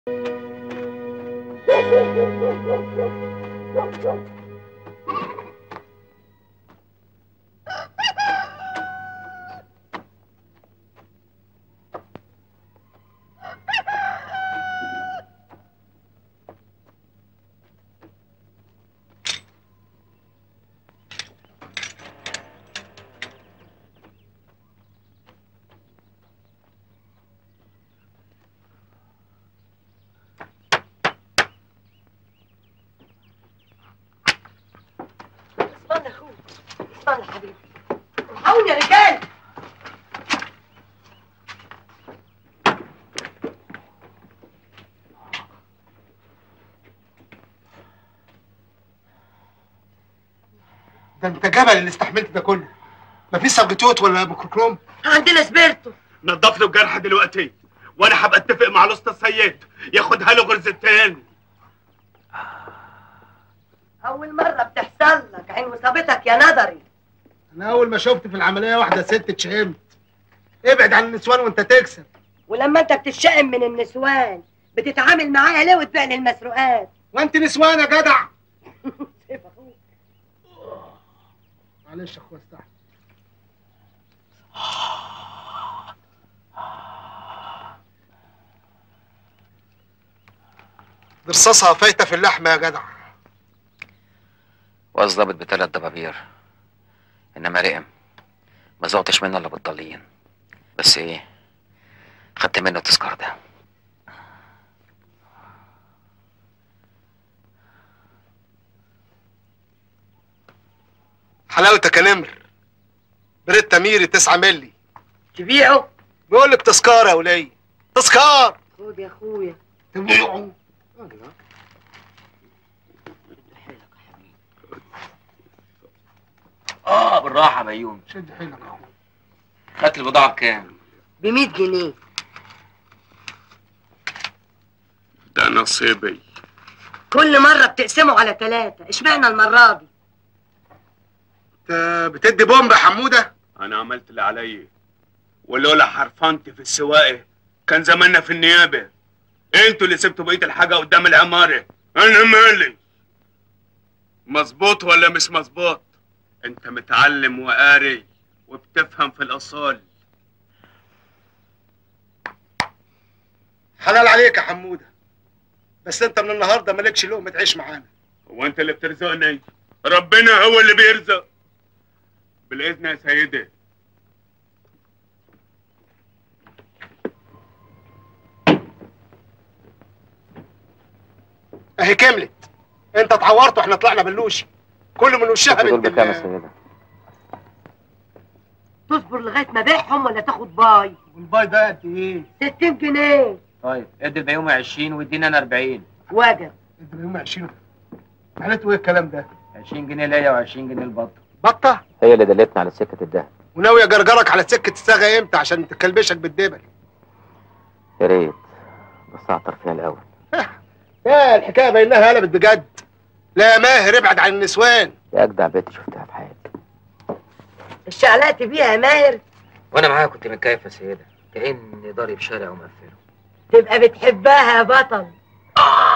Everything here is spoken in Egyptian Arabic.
استنى يا اخويا استنى يا حبيبي الحقوني يا رجال ده انت جبل اللي استحملت ده كله مفيش سبجتوت ولا ميكروكروم عندنا سبيرتو نضف له الجرح دلوقتي وانا هبقى اتفق مع الاسطى السيد ياخدها له غرزتين اول مره بتحصل لك عين وصابتك يا نظري انا اول ما شفت في العمليه واحده ست اتشهمت ابعد عن النسوان وانت تكسب ولما انت بتشائم من النسوان بتتعامل معايا ليه وتبيع لي المسروقات وانت نسوان يا جدع معلش يا اخويا استحمل دي رصاصها فايته في اللحمه يا جدع والظابط بثلاث دبابير انما رقم ما زوقتش منه الا بالضالين بس ايه خدت منه التذكار ده حلاوتك يا نمر بريتا ميري 9 ملي تبيعه بيقول لك تذكار يا وليه تذكار خد يا اخويا تبيعه اه بالراحه يا بيومي شد حيلك اهو خدت البضاعه بكام ب 100 جنيه ده نصيبي كل مره بتقسموا على ثلاثه اشمعنى المره دي انت بتدي بومب يا حموده انا عملت اللي عليا ولولا حرفنتي في السواقه كان زماننا في النيابه انتوا اللي سبتوا بقيه الحاجه قدام العماره انا مالي مظبوط ولا مش مظبوط انت متعلم وقاري وبتفهم في الاصول حلال عليك يا حموده بس انت من النهارده مالكش لقمه عيش معانا هو انت اللي بترزقني ربنا هو اللي بيرزق بالاذن يا سيدي اهي كملت انت اتعورت واحنا طلعنا بلوشي كل من وشها دول بنت بكام يا ال- سيدة؟ تصبر لغايه ما ابيعهم ولا تاخد باي والباي ده قد ايه؟ 60 جنيه طيب ادي البيومي 20 واديني انا 40 وجب انت يوم 20 معناته ايه الكلام ده؟ 20 جنيه ليا و20 جنيه البط بطه هي اللي دلتني على سكه الدهب وناوي اجرجرك على سكه الصاغه امتى عشان تكلبشك بالدبل يا ريت بس اعطر فيها الاول يا الحكايه باين لها قلبت بجد لا يا ماهر ابعد عن النسوان يا اجدع بنت شفتها في حياتي اشتعلقت بيها يا ماهر وانا معاها كنت متكيف يا سيده كاني ضارب شارع ومقفله تبقى بتحبها يا بطل